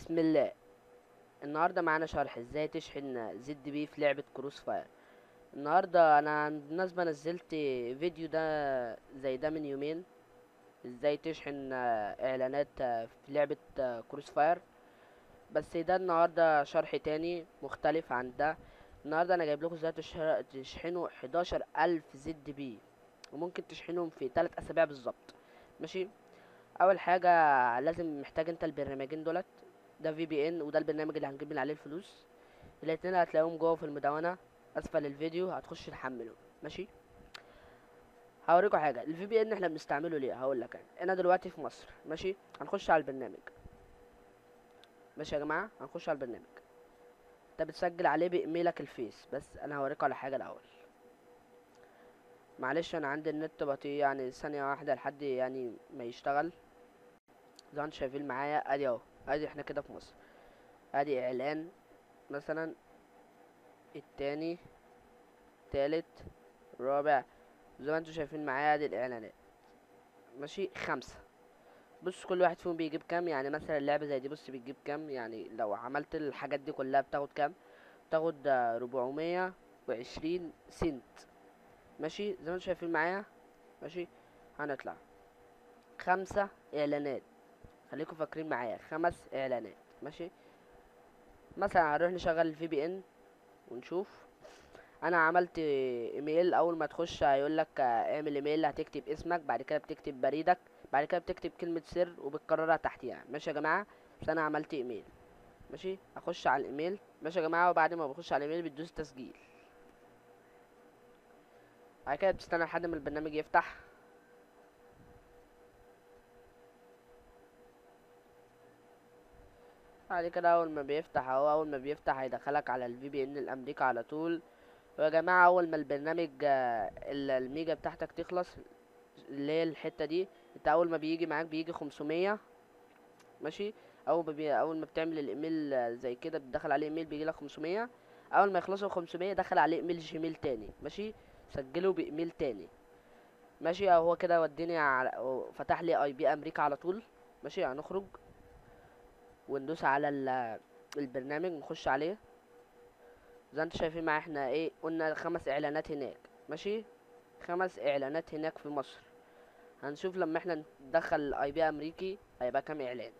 بسم الله النهارده معانا شرح ازاي تشحن زد بي في لعبة كروس فاير النهارده انا بالمناسبة نزلت فيديو ده زي ده من يومين ازاي تشحن آه، اعلانات آه، في لعبة آه، كروس فاير بس ده النهارده شرح تاني مختلف عن ده النهارده انا جايب لكم ازاي تشح- تشحنوا 11000 الف زد بي وممكن تشحنهم في 3 اسابيع بالظبط ماشي اول حاجه لازم محتاج انت البرنامجين دولت ده في بي ان وده البرنامج اللي هنجيب من عليه الفلوس الاتنين هتلاقيهم جوه في المدونة اسفل الفيديو هتخش تحمله ماشي هوريكم حاجه الفي بي ان احنا بنستعمله ليه هقول لك انا انا دلوقتي في مصر ماشي هنخش على البرنامج ماشي يا جماعه هنخش على البرنامج انت بتسجل عليه بايميلك الفيس بس انا هوريكم على حاجه الاول معلش انا عندي النت بطيء يعني ثانيه واحده لحد يعني ما يشتغل زي ما انتم شايفين معايا ادي اهو ادي احنا كده في مصر ادي اعلان مثلا التاني تالت رابع زي ما انتم شايفين معايا ادي الاعلانات ماشي خمسة بص كل واحد فيهم بيجيب كام يعني مثلا اللعبة زي دي بص بتجيب كام يعني لو عملت الحاجات دي كلها بتاخد كام بتاخد ربعمية وعشرين سنت ماشي زي ما انتم شايفين معايا ماشي هنطلع خمسة اعلانات خليكم فاكرين معايا خمس اعلانات ماشي مثلا هنروح نشغل الفي بي ان ونشوف انا عملت ايميل اول ما تخش هيقول لك اعمل ايميل هتكتب اسمك بعد كده بتكتب بريدك بعد كده بتكتب كلمة سر وبتكررها تحتيها ماشي يا جماعة بس انا عملت ايميل ماشي اخش على الايميل ماشي يا جماعة وبعد ما بخش على الايميل بتدوس تسجيل بعد كده بتستنى لحد ما البرنامج يفتح بعد كده اول ما بيفتح اهو اول ما بيفتح هيدخلك على الفي بي ان الامريكا على طول ويا جماعه اول ما البرنامج آه، ال- الميجا بتاعتك تخلص اللي هي الحته دي انت اول ما بيجي معاك بيجي 500 ماشي اول ما بي... اول ما بتعمل الايميل آه، زي كده بتدخل عليه ايميل بيجي لك 500 اول ما يخلصوا 500 دخل عليه ايميل جيميل تاني ماشي سجله بايميل تاني ماشي اهو هو كده وديني على أو فتح لي اي بي امريكا على طول ماشي هنخرج وندوس على ال- البرنامج نخش عليه زي ما انتوا شايفين معايا احنا ايه قلنا خمس اعلانات هناك ماشي خمس اعلانات هناك في مصر هنشوف لما احنا ندخل اي بي امريكي هيبقى كام اعلان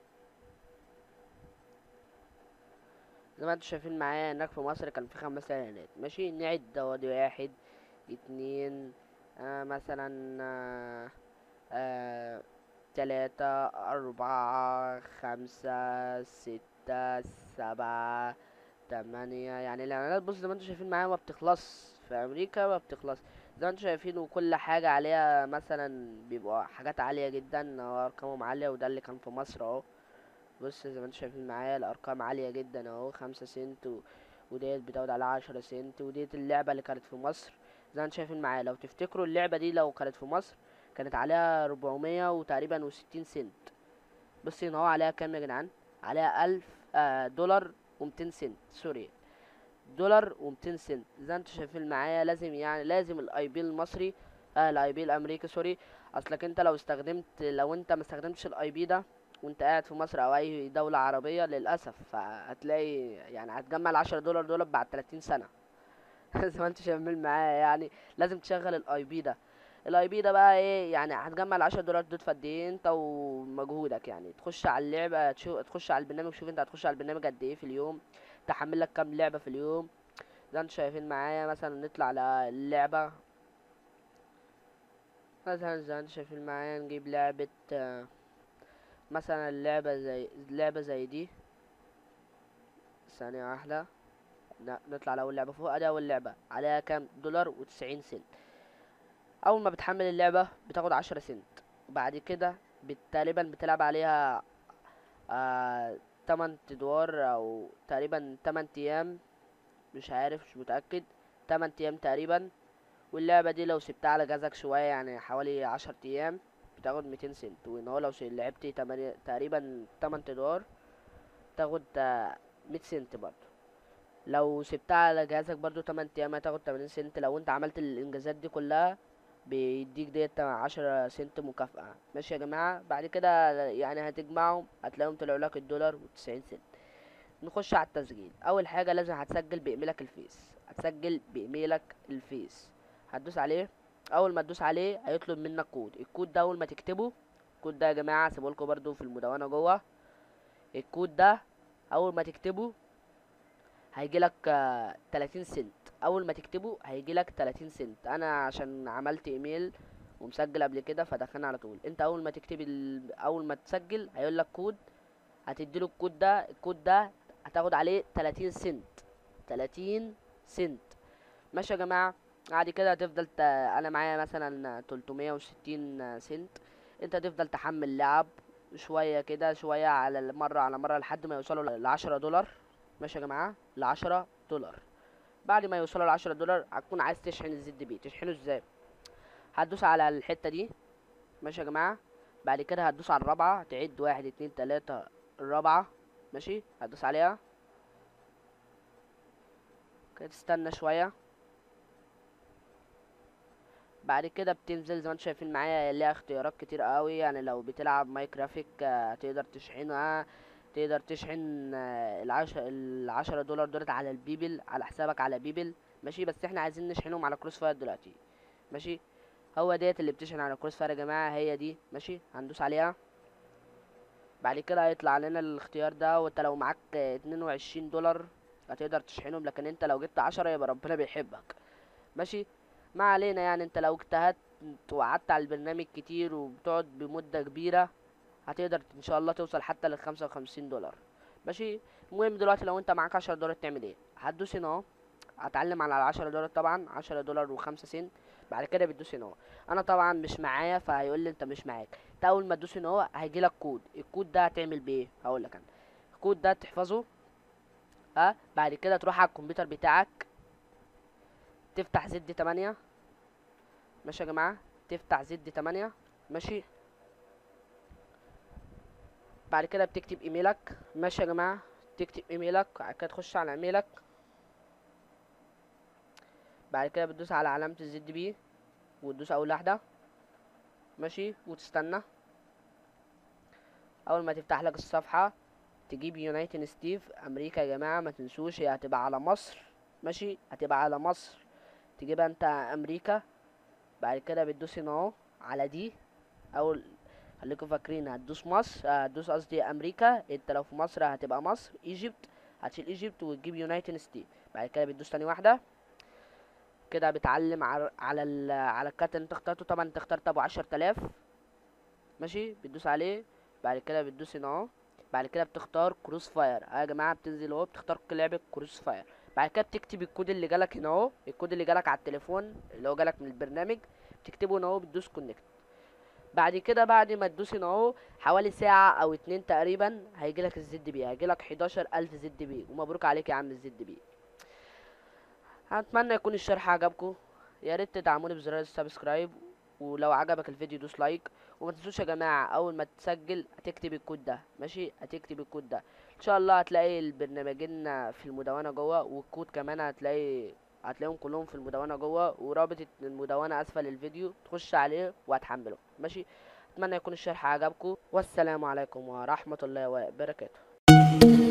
زي ما انتوا شايفين معايا هناك في مصر كان في خمس اعلانات ماشي نعد اهو واحد اتنين آه مثلا آه آه تلاتة أربعة خمسة ستة سبعة تمانية يعني الإعلانات بص زي ما انتوا شايفين معايا ما بتخلص في أمريكا ما بتخلص زي ما انتوا شايفين وكل حاجة عليها مثلا بيبقوا حاجات عالية جدا أو أرقامهم عالية وده اللي كان في مصر أهو بص زي ما انتوا شايفين معايا الأرقام عالية جدا أهو خمسة سنت و... وديت بتاخد عليها عشرة سنت وديت اللعبة اللي كانت في مصر زي ما انتوا شايفين معايا لو تفتكروا اللعبة دي لو كانت في مصر كانت عليها ربعمية وتقريبا وستين سنت بص هنا هو عليها كام يا جدعان عليها ألف آه دولار ومتين سنت سوري دولار ومتين سنت زي ما انتوا شايفين معايا لازم يعني لازم الاي بي المصري آه الاي بي الامريكي سوري اصلك انت لو استخدمت لو انت ما استخدمتش الاي بي ده وانت قاعد في مصر او اي دولة عربية للأسف فهتلاقي يعني هتجمع العشرة دولار دول بعد تلاتين سنة زي ما انتوا شايفين معايا يعني لازم تشغل الاي بي ده الاي بي ده بقى ايه يعني هتجمع العشرة دولار دول في قد ايه انت ومجهودك يعني تخش على اللعبة تشوف تخش على البرنامج شوف انت هتخش على البرنامج قد ايه في اليوم تحمل لك كام لعبة في اليوم زي ما انتوا شايفين معايا مثلا نطلع على اللعبة مثلا زي ما انتوا شايفين معايا نجيب لعبة آه، مثلا اللعبة زي لعبة زي دي ثانية واحدة ن- نطلع على أول لعبة فوق ادي أول لعبة عليها كام دولار وتسعين سنت أول ما بتحمل اللعبة بتاخد عشرة سنت وبعد كده بت- تقريبا بتلعب عليها آه تمن ادوار او تقريبا تمن ايام مش عارف مش متأكد تمن ايام تقريبا واللعبة دي لو سبتها على جهازك شوية يعني حوالي عشر ايام بتاخد ميتين سنت وان هو لو ش- لعبت تمانية تقريبا تمن ادوار تاخد مية سنت برضو لو سبتها على جهازك برضو تمن ايام هتاخد تمانين سنت لو انت عملت الانجازات دي كلها بيديك ديت عشرة سنت مكافأة ماشي يا جماعة بعد كده يعني هتجمعهم هتلاقيهم طلعوا لك الدولار وتسعين سنت نخش على التسجيل اول حاجه لازم هتسجل بايميلك الفيس هتسجل بايميلك الفيس هتدوس عليه اول ما تدوس عليه هيطلب منك كود الكود ده اول ما تكتبه الكود ده يا جماعه هسيبه لكم برده في المدونه جوه الكود ده اول ما تكتبه هيجيلك آه، 30 سنت اول ما تكتبه هيجيلك 30 سنت انا عشان عملت ايميل ومسجل قبل كده فدخلنا على طول انت اول ما تكتب ال... اول ما تسجل هيقول لك كود هتديله الكود ده الكود ده هتاخد عليه 30 سنت 30 سنت ماشي يا جماعه بعد كده هتفضل ت... انا معايا مثلا 360 سنت انت تفضل تحمل لعب شويه كده شويه على مره على مره لحد ما يوصلوا ل 10 دولار ماشي يا جماعه ل 10 دولار بعد ما يوصلوا ل 10 دولار هتكون عايز تشحن الزد بي تشحنه ازاي هتدوس على الحته دي ماشي يا جماعه بعد كده هتدوس على الرابعه تعد واحد اتنين تلاته الرابعه ماشي هتدوس عليها كده تستنى شويه بعد كده بتنزل زي ما انتم شايفين معايا ليها اختيارات كتير قوي يعني لو بتلعب مايكرافيك آه، تقدر تشحنها تقدر تشحن آه، العشرة العشرة دولار دولت على البيبل على حسابك على بيبل ماشي بس احنا عايزين نشحنهم على كروس فاير دلوقتي ماشي هو ديت اللي بتشحن على كروس فاير يا جماعة هي دي ماشي هندوس عليها بعد كده هيطلع لنا الاختيار ده وانت لو معاك اتنين وعشرين دولار هتقدر تشحنهم لكن انت لو جبت عشرة يبقى ربنا بيحبك ماشي ما علينا يعني انت لو اجتهدت وقعدت على البرنامج كتير وبتقعد بمدة كبيرة هتقدر ان شاء الله توصل حتى للخمسة وخمسين دولار ماشي المهم دلوقتي لو انت معاك عشرة دولار تعمل ايه هتدوس هنا اهو هتعلم على العشرة دولار طبعا عشرة دولار وخمسة سنت بعد كده بتدوس هنا اهو انا طبعا مش معايا فهيقول لي انت مش معاك انت اول ما تدوس هنا اهو هيجيلك كود الكود ده هتعمل بيه هقول لك انا الكود ده تحفظه اه بعد كده تروح على الكمبيوتر بتاعك تفتح زد تمانية ماشي يا جماعة تفتح زد تمانية ماشي بعد كده بتكتب ايميلك ماشي يا جماعة تكتب ايميلك بعد كده تخش على ايميلك بعد كده بتدوس على علامة الزد بي وتدوس اول واحدة ماشي وتستنى اول ما تفتح لك الصفحة تجيب يونايتد ستيف امريكا يا جماعة ما تنسوش هي هتبقى على مصر ماشي هتبقى على مصر تجيبها انت امريكا بعد كده بتدوس هنا اهو على دي اول خليكم فاكرين هتدوس مصر آه، هتدوس قصدي امريكا انت لو في مصر هتبقى مصر ايجيبت هتشيل ايجيبت وتجيب يونايتد ستيت بعد كده بتدوس تاني واحده كده بتعلم على على ال... على الكارت اللي انت اخترته طبعا انت اخترت ابو عشر تلاف ماشي بتدوس عليه بعد كده بتدوس هنا اهو بعد كده بتختار كروس فاير اه يا جماعه بتنزل اهو بتختار لعبه كروس فاير بعد كده بتكتب الكود اللي جالك هنا اهو الكود اللي جالك على التليفون اللي هو جالك من البرنامج بتكتبه هنا اهو بتدوس كونكت بعد كده بعد ما تدوس هنا اهو حوالي ساعة او اتنين تقريبا هيجيلك الزد بي هيجيلك حداشر الف زد بي ومبروك عليك يا عم الزد بي اتمنى يكون الشرح عجبكم يا ريت تدعموني بزرار السبسكرايب ولو عجبك الفيديو دوس لايك وما تنسوش يا جماعه اول ما تسجل هتكتب الكود ده ماشي هتكتب الكود ده ان شاء الله هتلاقي البرنامجين في المدونه جوه والكود كمان هتلاقي هتلاقيهم كلهم في المدونه جوه ورابط المدونه اسفل الفيديو تخش عليه وهتحمله ماشي اتمنى يكون الشرح عجبكم والسلام عليكم ورحمه الله وبركاته